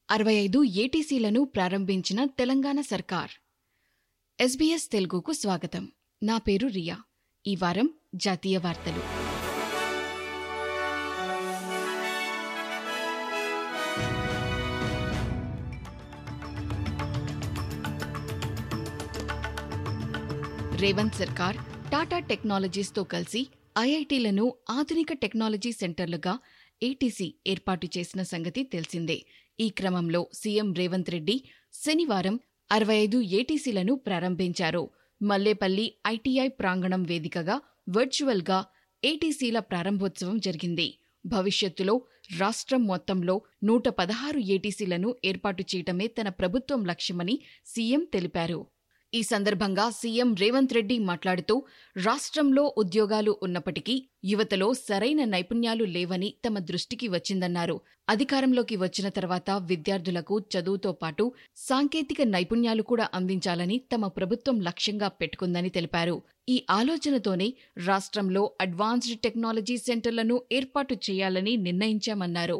అరవై ఐదు ఏటీసీలను ప్రారంభించిన తెలంగాణ సర్కార్ ఎస్బీఎస్ తెలుగుకు స్వాగతం నా పేరు రియా ఈ వారం జాతీయ వార్తలు రేవంత్ సర్కార్ టాటా టెక్నాలజీస్తో కలిసి ఐఐటీలను ఆధునిక టెక్నాలజీ సెంటర్లుగా ఏటీసీ ఏర్పాటు చేసిన సంగతి తెలిసిందే ఈ క్రమంలో సీఎం రేవంత్ రెడ్డి శనివారం అరవై ఐదు ఏటీసీలను ప్రారంభించారు మల్లేపల్లి ఐటీఐ ప్రాంగణం వేదికగా వర్చువల్గా ఏటీసీల ప్రారంభోత్సవం జరిగింది భవిష్యత్తులో రాష్ట్రం మొత్తంలో నూట పదహారు ఏటీసీలను ఏర్పాటు చేయటమే తన ప్రభుత్వం లక్ష్యమని సీఎం తెలిపారు ఈ సందర్భంగా సీఎం రేవంత్ రెడ్డి మాట్లాడుతూ రాష్ట్రంలో ఉద్యోగాలు ఉన్నప్పటికీ యువతలో సరైన నైపుణ్యాలు లేవని తమ దృష్టికి వచ్చిందన్నారు అధికారంలోకి వచ్చిన తర్వాత విద్యార్థులకు చదువుతో పాటు సాంకేతిక నైపుణ్యాలు కూడా అందించాలని తమ ప్రభుత్వం లక్ష్యంగా పెట్టుకుందని తెలిపారు ఈ ఆలోచనతోనే రాష్ట్రంలో అడ్వాన్స్డ్ టెక్నాలజీ సెంటర్లను ఏర్పాటు చేయాలని నిర్ణయించామన్నారు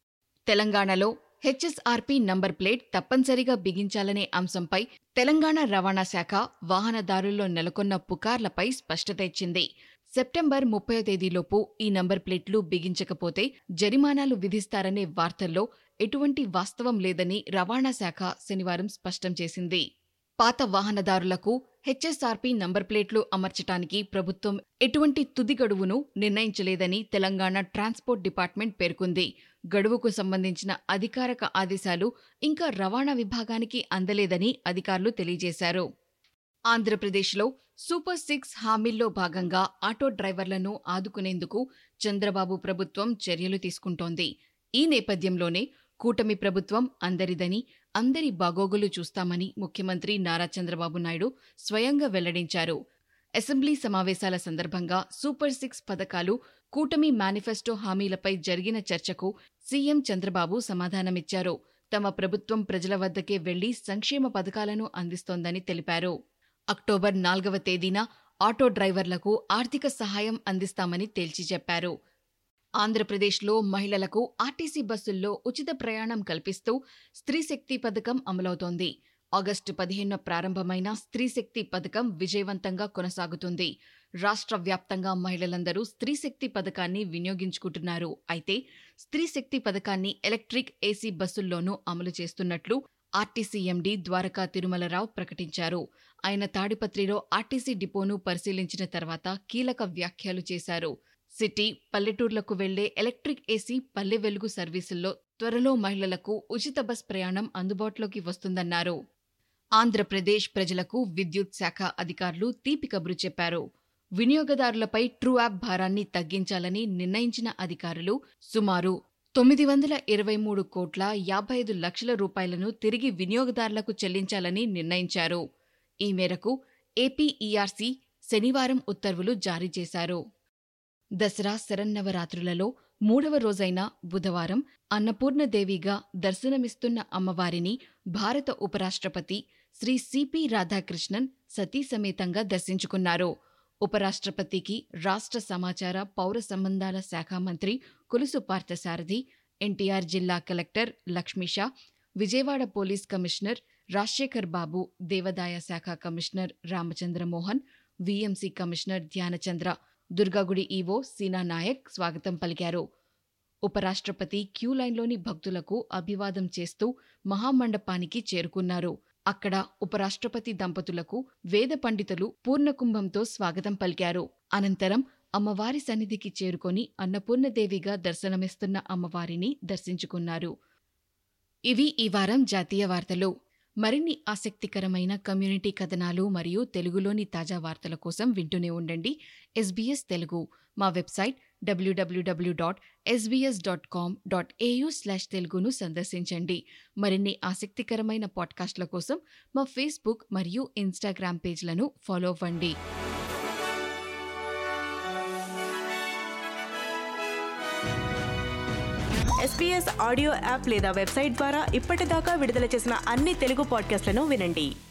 తెలంగాణలో హెచ్ఎస్ఆర్పీ నంబర్ ప్లేట్ తప్పనిసరిగా బిగించాలనే అంశంపై తెలంగాణ రవాణా శాఖ వాహనదారుల్లో నెలకొన్న పుకార్లపై స్పష్టత ఇచ్చింది సెప్టెంబర్ ముప్పై తేదీలోపు ఈ నంబర్ ప్లేట్లు బిగించకపోతే జరిమానాలు విధిస్తారనే వార్తల్లో ఎటువంటి వాస్తవం లేదని రవాణా శాఖ శనివారం స్పష్టం చేసింది పాత వాహనదారులకు హెచ్ఎస్ఆర్పీ నంబర్ ప్లేట్లు అమర్చటానికి ప్రభుత్వం ఎటువంటి తుది గడువును నిర్ణయించలేదని తెలంగాణ ట్రాన్స్పోర్ట్ డిపార్ట్మెంట్ పేర్కొంది గడువుకు సంబంధించిన అధికారిక ఆదేశాలు ఇంకా రవాణా విభాగానికి అందలేదని అధికారులు తెలియజేశారు ఆంధ్రప్రదేశ్లో సూపర్ సిక్స్ హామీల్లో భాగంగా ఆటో డ్రైవర్లను ఆదుకునేందుకు చంద్రబాబు ప్రభుత్వం చర్యలు తీసుకుంటోంది ఈ నేపథ్యంలోనే కూటమి ప్రభుత్వం అందరిదని అందరి బాగోగులు చూస్తామని ముఖ్యమంత్రి నారా చంద్రబాబు నాయుడు స్వయంగా వెల్లడించారు అసెంబ్లీ సమావేశాల సందర్భంగా సూపర్ సిక్స్ పథకాలు కూటమి మేనిఫెస్టో హామీలపై జరిగిన చర్చకు సీఎం చంద్రబాబు సమాధానమిచ్చారు తమ ప్రభుత్వం ప్రజల వద్దకే వెళ్లి సంక్షేమ పథకాలను అందిస్తోందని తెలిపారు అక్టోబర్ నాల్గవ తేదీన ఆటో డ్రైవర్లకు ఆర్థిక సహాయం అందిస్తామని తేల్చి చెప్పారు ఆంధ్రప్రదేశ్లో మహిళలకు ఆర్టీసీ బస్సుల్లో ఉచిత ప్రయాణం కల్పిస్తూ స్త్రీశక్తి పథకం అమలవుతోంది ఆగస్టు పదిహేనున ప్రారంభమైన స్త్రీశక్తి పథకం విజయవంతంగా కొనసాగుతుంది రాష్ట్ర వ్యాప్తంగా మహిళలందరూ స్త్రీశక్తి పథకాన్ని వినియోగించుకుంటున్నారు అయితే స్త్రీశక్తి పథకాన్ని ఎలక్ట్రిక్ ఏసీ బస్సుల్లోనూ అమలు చేస్తున్నట్లు ఆర్టీసీ ఎండీ ద్వారకా తిరుమలరావు ప్రకటించారు ఆయన తాడిపత్రిలో ఆర్టీసీ డిపోను పరిశీలించిన తర్వాత కీలక వ్యాఖ్యలు చేశారు సిటీ పల్లెటూర్లకు వెళ్లే ఎలక్ట్రిక్ ఏసీ పల్లె వెలుగు సర్వీసుల్లో త్వరలో మహిళలకు ఉచిత బస్ ప్రయాణం అందుబాటులోకి వస్తుందన్నారు ఆంధ్రప్రదేశ్ ప్రజలకు విద్యుత్ శాఖ అధికారులు తీపి కబురు చెప్పారు వినియోగదారులపై ట్రూ యాప్ భారాన్ని తగ్గించాలని నిర్ణయించిన అధికారులు సుమారు తొమ్మిది వందల ఇరవై మూడు కోట్ల యాభై ఐదు లక్షల రూపాయలను తిరిగి వినియోగదారులకు చెల్లించాలని నిర్ణయించారు ఈ మేరకు ఏపీఈఆర్సీ శనివారం ఉత్తర్వులు జారీ చేశారు దసరా శరన్నవరాత్రులలో మూడవ రోజైన బుధవారం అన్నపూర్ణదేవిగా దర్శనమిస్తున్న అమ్మవారిని భారత ఉపరాష్ట్రపతి శ్రీ సిపి రాధాకృష్ణన్ సతీ సమేతంగా దర్శించుకున్నారు ఉపరాష్ట్రపతికి రాష్ట్ర సమాచార పౌర సంబంధాల శాఖ మంత్రి కొలుసు పార్థసారథి ఎన్టీఆర్ జిల్లా collector Lakshmisha Vijayawada police commissioner Rajasekhar Babu దేవదాయ శాఖ commissioner Ramachandramohan VMC commissioner Dhyanachandra దుర్గాగుడి ఈవో సీనా నాయక్ స్వాగతం పలికారు ఉపరాష్ట్రపతి క్యూ లైన్లోని భక్తులకు అభివాదం చేస్తూ మహామండపానికి చేరుకున్నారు అక్కడ ఉపరాష్ట్రపతి దంపతులకు వేద పండితులు పూర్ణకుంభంతో స్వాగతం పలికారు అనంతరం అమ్మవారి సన్నిధికి చేరుకొని అన్నపూర్ణదేవిగా దర్శనమిస్తున్న అమ్మవారిని దర్శించుకున్నారు ఇవి ఈ వారం జాతీయ వార్తలు మరిన్ని ఆసక్తికరమైన కమ్యూనిటీ కథనాలు మరియు తెలుగులోని తాజా వార్తల కోసం వింటూనే ఉండండి ఎస్బీఎస్ తెలుగు మా website WWW dot SBS dot com dot AU slash తెలుగును సందర్శించండి మరిన్ని ఆసక్తికరమైన పాడ్కాస్ట్ల కోసం మా ఫేస్బుక్ మరియు ఇన్స్టాగ్రామ్ పేజ్లను ఫాలో అవ్వండి ఎస్పీఎస్ ఆడియో యాప్ లేదా వెబ్సైట్ ద్వారా ఇప్పటిదాకా విడుదల చేసిన అన్ని తెలుగు పాడ్కాస్ట్లను వినండి